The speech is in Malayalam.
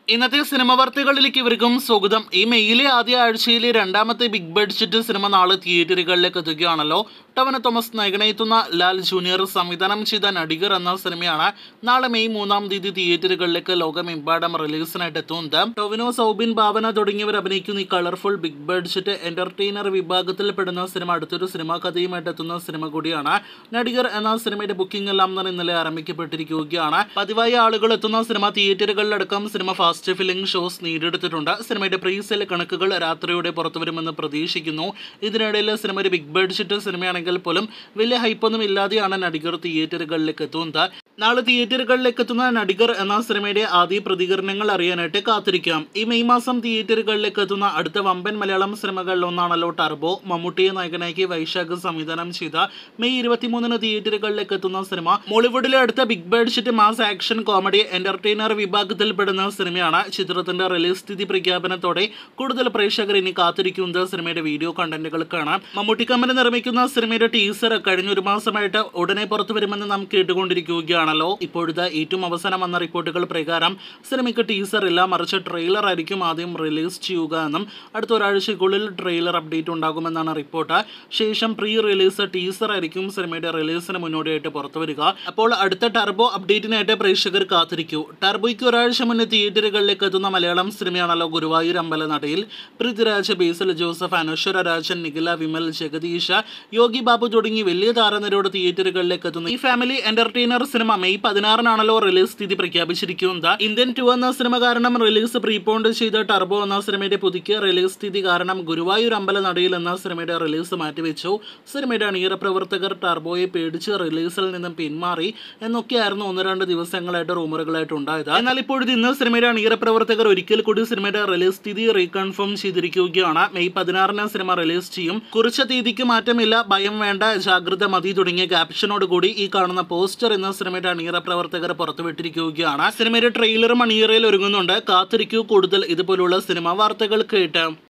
ഇന്നത്തെ സിനിമ വാർത്തകളിലേക്ക് ഇവർക്കും സ്വാഗതം ഈ മെയിലെ ആദ്യ ആഴ്ചയിലെ രണ്ടാമത്തെ ബിഗ് ബഡ്ജറ്റ് സിനിമ നാളെ തിയേറ്ററുകളിലേക്ക് എത്തുകയാണല്ലോ ടവന തോമസ് നായകനെത്തുന്ന ലാൽ ജൂനിയർ സംവിധാനം ചെയ്ത നടികർ എന്ന സിനിമയാണ് നാളെ മെയ് മൂന്നാം തീയതി തിയേറ്ററുകളിലേക്ക് ലോകമെമ്പാടും റിലീസിനായിട്ട് എത്തുന്നത് ടൊവിനോ സൗബിൻ ഭാവന തുടങ്ങിയവർ അഭിനയിക്കുന്ന ഈ കളർഫുൾ ബിഗ് ബഡ്ജറ്റ് എന്റർടൈനർ വിഭാഗത്തിൽ പെടുന്ന സിനിമ അടുത്തൊരു സിനിമാ കഥയുമായിട്ട് എത്തുന്ന സിനിമ കൂടിയാണ് നടികർ എന്ന സിനിമയുടെ ബുക്കിംഗ് എല്ലാം തന്നെ ഇന്നലെ ആരംഭിക്കപ്പെട്ടിരിക്കുകയാണ് പതിവായി ആളുകൾ എത്തുന്ന സിനിമ തിയേറ്ററുകളിലടക്കം സിനിമ ഫാസ്റ്റ് ഫിലിംഗ് ഷോസ് നേടിയെടുത്തിട്ടുണ്ട് സിനിമയുടെ പ്രീ സെൽ കണക്കുകൾ രാത്രിയോടെ പുറത്തുവരുമെന്ന് പ്രതീക്ഷിക്കുന്നു ഇതിനിടയിൽ സിനിമ ഒരു ബിഗ് ബഡ്ജറ്റ് സിനിമയാണെങ്കിൽ പോലും വലിയ ഹൈപ്പൊന്നും ഇല്ലാതെയാണ് നടികർ തിയേറ്ററുകളിലേക്ക് എത്തുന്നത് നാളെ തിയേറ്ററുകളിലേക്ക് എത്തുന്ന നടികർ എന്ന സിനിമയുടെ ആദ്യ പ്രതികരണങ്ങൾ അറിയാനായിട്ട് കാത്തിരിക്കാം ഈ മെയ് മാസം തിയേറ്ററുകളിലേക്ക് എത്തുന്ന അടുത്ത വമ്പൻ മലയാളം സിനിമകളിൽ ഒന്നാണല്ലോ ടർബോ മമ്മൂട്ടിയെ നായകനാക്കി വൈശാഖ് സംവിധാനം ചെയ്ത മെയ് ഇരുപത്തിമൂന്നിന് തിയേറ്ററുകളിലേക്ക് എത്തുന്ന സിനിമ മോളിവുഡിലെ അടുത്ത big budget mass action comedy entertainer വിഭാഗത്തിൽ പെടുന്ന സിനിമയാണ് ചിത്രത്തിന്റെ റിലീസ് തീയതി പ്രഖ്യാപനത്തോടെ കൂടുതൽ പ്രേക്ഷകർ ഇനി കാത്തിരിക്കുന്നത് സിനിമയുടെ വീഡിയോ കണ്ടന്റുകൾക്കാണ് മമ്മൂട്ടി കമ്പനി നിർമ്മിക്കുന്ന സിനിമയുടെ ടീസർ കഴിഞ്ഞ ഒരു മാസമായിട്ട് ഉടനെ പുറത്തു വരുമെന്ന് നാം കേട്ടുകൊണ്ടിരിക്കുകയാണല്ലോ ഇപ്പോഴത്തെ ഏറ്റവും അവസാനം വന്ന റിപ്പോർട്ടുകൾ പ്രകാരം സിനിമയ്ക്ക് ടീസർ ഇല്ല മറിച്ച് ട്രെയിലർ ആയിരിക്കും ആദ്യം റിലീസ് ചെയ്യുക എന്നും അടുത്ത ഒരാഴ്ചക്കുള്ളിൽ ട്രെയിലർ അപ്ഡേറ്റ് ഉണ്ടാകുമെന്നാണ് റിപ്പോർട്ട് ശേഷം പ്രീ റിലീസ് ടീസർ ആയിരിക്കും സിനിമയുടെ റിലീസിന് മുന്നോടിയായിട്ട് പുറത്തു വരിക അപ്പോൾ അടുത്ത ടർബോ അപ്ഡേറ്റിനായിട്ട് പ്രേക്ഷകർ കാത്തിരിക്കൂ ടർബോയ്ക്ക് ഒരാഴ്ച മുന്നേ തിയേറ്ററുകളിലേക്ക് എത്തുന്ന മലയാളം സിനിമയാണല്ലോ ഗുരുവായൂർ അമ്പല നടയിൽ പൃഥ്വിരാജ് ബേസൽ ജോസഫ് അനശ്വര രാജൻ നിഖില വിമൽ ജഗദീഷ യോഗി ബാബു തുടങ്ങി വലിയ താരനിരയോട് തിയേറ്ററുകളിലേക്ക് എത്തുന്നു ഈ ഫാമിലി എന്റർടൈനർ സിനിമ മെയ് പതിനാറിനാണല്ലോ റിലീസ് തീയതി പ്രഖ്യാപിച്ചിരിക്കുന്നത് ഇന്ത്യൻ ടു എന്ന സിനിമ കാരണം റിലീസ് പ്രീപോണ്ട് ചെയ്ത ടർബോ എന്ന സിനിമയുടെ പുതുക്കിയ റിലീസ് തീയതി കാരണം ഗുരുവായൂർ അമ്പല നടയിൽ എന്ന സിനിമയുടെ റിലീസ് മാറ്റിവെച്ചു സിനിമയുടെ അണിയറ പ്രവർത്തകർ ടർബോയെ പേടിച്ച് റിലീസിൽ നിന്നും പിന്മാറി എന്നൊക്കെയായിരുന്നു ഒന്ന് രണ്ട് ദിവസങ്ങളായിട്ട് റൂമറുകളായിട്ട് ഉണ്ടായത് എന്നാൽ ഇപ്പോഴത്തെ ഇന്ന് സിനിമയുടെ അണിയറ പ്രവർത്തകർ ഒരിക്കൽ കൂടി സിനിമയുടെ റിലീസ് തീയതി റീകൺഫേം ചെയ്തിരിക്കുകയാണ് മെയ് പതിനാറിന് സിനിമ റിലീസ് ചെയ്യും കുറിച്ച തീയതിക്ക് മാറ്റമില്ല ഭയം വേണ്ട ജാഗ്രത മതി തുടങ്ങിയ ക്യാപ്ഷനോട് കൂടി ഈ കാണുന്ന പോസ്റ്റർ എന്ന സിനിമയുടെ അണിയറ പ്രവർത്തകർ പുറത്തുവിട്ടിരിക്കുകയാണ് സിനിമയുടെ ട്രെയിലറും അണിയറയിൽ ഒരുങ്ങുന്നുണ്ട് കാത്തിരിക്കൂ കൂടുതൽ ഇതുപോലുള്ള സിനിമാ വാർത്തകൾ കേട്ട്